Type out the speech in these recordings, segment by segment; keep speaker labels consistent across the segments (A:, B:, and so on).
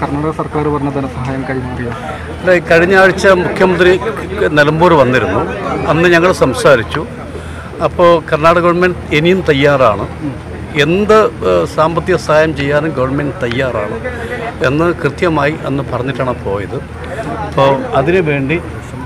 A: കർണാടക സർക്കാർ പറഞ്ഞ ധനസഹായം കൈമാറിയ
B: അല്ല, കഴിഞ്ഞ ആഴ്ച മുഖ്യമന്ത്രി നിലമ്പൂർ വന്നിരുന്നു അന്ന് ഞങ്ങൾ സംസാരിച്ചു അപ്പോൾ കർണാടക ഗവൺമെൻറ് ഇനിയും തയ്യാറാണ് എന്ത് ഏഹ്, സാമ്പത്തിക സഹായം ചെയ്യാനും ഗവൺമെൻറ് തയ്യാറാണ് എന്ന് കൃത്യമായി അന്ന് പറഞ്ഞിട്ടാണ് പോയത് അപ്പോൾ അതിനു വേണ്ടി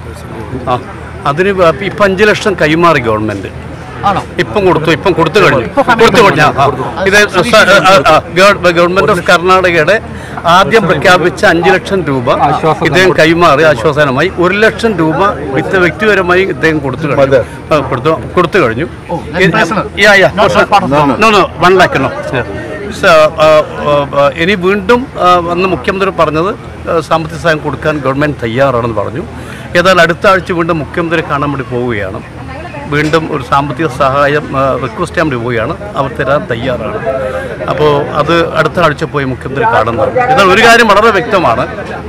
B: ആ അതിന് വേ- ഇപ്പം അഞ്ച് ലക്ഷം കൈമാറി ഗവൺമെൻറ്
C: ആണോ
B: ഇപ്പം കൊടുത്തു ഇപ്പം കൊടുത്തു കഴിഞ്ഞു കൊടുത്തു കഴിഞ്ഞു ആ, ആ. ഇത് സ- ആ, ആ, ഗവ- ഗവൺമെന്റ് ഓഫ് കർണാടകയുടെ ആദ്യം പ്രഖ്യാപിച്ച അഞ്ച് ലക്ഷം രൂപ ഇദ്ദേഹം കൈമാറി ആശ്വാസനമായി ഒരു ലക്ഷം രൂപ വിത്ത് വ്യക്തിപരമായി ഇദ്ദേഹം കൊടുത്തു കഴിഞ്ഞു ആ, കൊടുത്തു കൊടുത്തു കഴിഞ്ഞു
C: that's personal.
B: Yeah, yeah.
C: Not part of the-
B: No, no, one lakh, no. So, ആ, ആ, ആ, ഇനി വീണ്ടും ആ, അന്ന് മുഖ്യമന്ത്രി പറഞ്ഞത് ആ, സാമ്പത്തിക സഹായം കൊടുക്കാൻ ഗവൺമെൻറ് തയ്യാറാണെന്ന് പറഞ്ഞു ഏതായാലും അടുത്ത ആഴ്ച വീണ്ടും മുഖ്യമന്ത്രി കാണാൻ വേണ്ടി പോവുകയാണ് വീണ്ടും ഒരു സാമ്പത്തിക സഹായം റിക്വസ്റ്റ് ചെയ്യാൻ വേണ്ടി പോവുകയാണ് അവർ തരാൻ തയ്യാറാണ് അപ്പോൾ അത് അടുത്ത ആഴ്ച പോയി മുഖ്യമന്ത്രി കാണുന്നതാണ് എന്നാൽ ഒരു കാര്യം വളരെ വ്യക്തമാണ്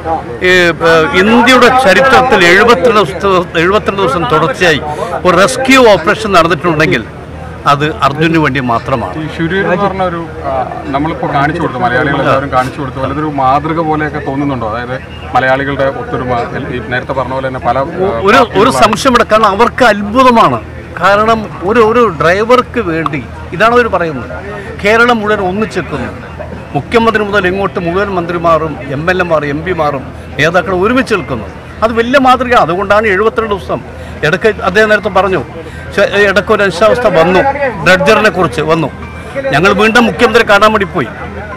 B: ഈ ആ, ഇന്ത്യയുടെ ചരിത്രത്തിൽ എഴുപത്തിരണ്ട് ദിവസത്തെ എഴുപത്തിരണ്ട് ദിവസം തുടർച്ചയായി ഒരു റെസ്ക്യൂ ഓപ്പറേഷൻ നടന്നിട്ടുണ്ടെങ്കിൽ അത് അർജുന് വേണ്ടി മാത്രമാണ്
A: ഈ ഷുരീർ എന്ന് പറഞ്ഞ ഒരു ആ, നമ്മളിപ്പോ കാണിച്ചു കൊടുത്തു മലയാളികൾ എല്ലാവരും കാണിച്ചു കൊടുത്തു വല്ലതൊരു മാതൃക പോലെയൊക്കെ തോന്നുന്നുണ്ടോ അതായത് മലയാളികളുടെ ഒത്തൊരുമ ഈ നേരത്തെ പറഞ്ഞ പോലെ തന്നെ പല ആ,
B: ഒരു ഒരു സംശയം എടുക്കാൻ അവർക്ക് അത്ഭുതമാണ് കാരണം ഒരു ഒരു ഡ്രൈവർക്ക് വേണ്ടി ഇതാണ് അവർ പറയുന്നത് കേരളം മുഴുവൻ ഒന്നിച്ചെത്തുന്നു മുഖ്യമന്ത്രി മുതൽ ഇങ്ങോട്ട് മുഴുവൻ മന്ത്രിമാരും എം എൽ എമാർ എം പിമാരും നേതാക്കളും ഒരുമിച്ച് നിൽക്കുന്നു അത് വലിയ മാതൃക അതുകൊണ്ടാണ് എഴുപത്തിരണ്ട് ദിവസം ഇടയ്ക്ക് അദ്ദേഹം നേരത്തെ പറഞ്ഞു ശ- ഇടയ്ക്ക് ഒരു അനിശ്ചാവസ്ഥ വന്നു ഡ്രഡ്ജറിനെ കുറിച്ച് വന്നു ഞങ്ങൾ വീണ്ടും മുഖ്യമന്ത്രി കാണാൻ വേണ്ടി പോയി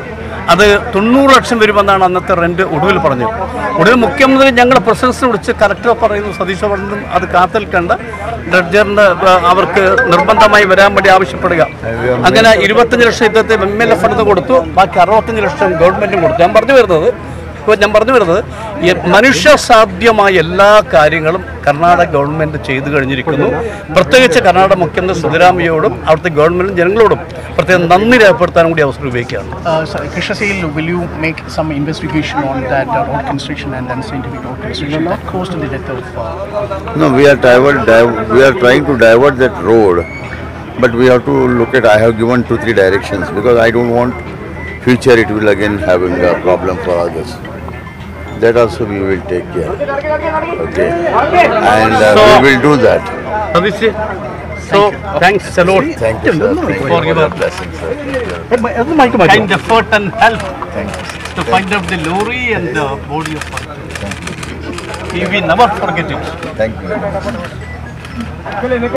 B: അത് തൊണ്ണൂറ് ലക്ഷം വരുമെന്നാണ് അന്നത്തെ റെന്റ് ഒടുവിൽ പറഞ്ഞത് ഒടുവിൽ മുഖ്യമന്ത്രി ഞങ്ങളെ പ്രസിഡൻസിനെ വിളിച്ച് കലക്ടർ പറയുന്നു സതീശ് പറഞ്ഞു അത് കാത്തിൽക്കണ്ട ഡ്രഡ്ജറിന് അവർക്ക് നിർബന്ധമായി വരാൻ വേണ്ടി ആവശ്യപ്പെടുക അങ്ങനെ ഇരുപത്തഞ്ച് ലക്ഷം ഇദ്ദേഹത്തെ എം എൽ എ ഫണ്ട് കൊടുത്തു ബാക്കി അറുപത്തഞ്ച് ലക്ഷം ഗവൺമെന്റും കൊടുത്തു ഞാൻ പറഞ്ഞു വരുന്നത് ഇപ്പോൾ ഞാൻ പറഞ്ഞു വരുന്നത് ഈ മനുഷ്യ സാധ്യമായ എല്ലാ കാര്യങ്ങളും കർണാടക ഗവൺമെന്റ് ചെയ്തു കഴിഞ്ഞിരിക്കുന്നു പ്രത്യേകിച്ച് കർണാടക മുഖ്യമന്ത്രി സിദ്ധരാമയ്യോടും അവിടുത്തെ ഗവൺമെന്റും ജനങ്ങളോടും പ്രത്യേകം നന്ദി രേഖപ്പെടുത്താൻ കൂടി അവസരം ഉപയോഗിക്കുകയാണ്
C: Uh, sorry, Krishna Sale, will you make some investigation on that uh, road construction and then scientific road construction that caused the death of uh,
D: No, we are divert, div- we are trying to divert that road, but we have to look at. I have given two three directions because I don't want future it will again having a problem for others. That also we will take care. Okay, and uh, we will do that.
B: Satheesh so thanks a lot
D: Thank you, sir. Thank you
B: for
D: for
B: your
D: your blessings, sir.
B: kind effort and help to find out the lorry and the body of We will never forget it.
D: Thank you.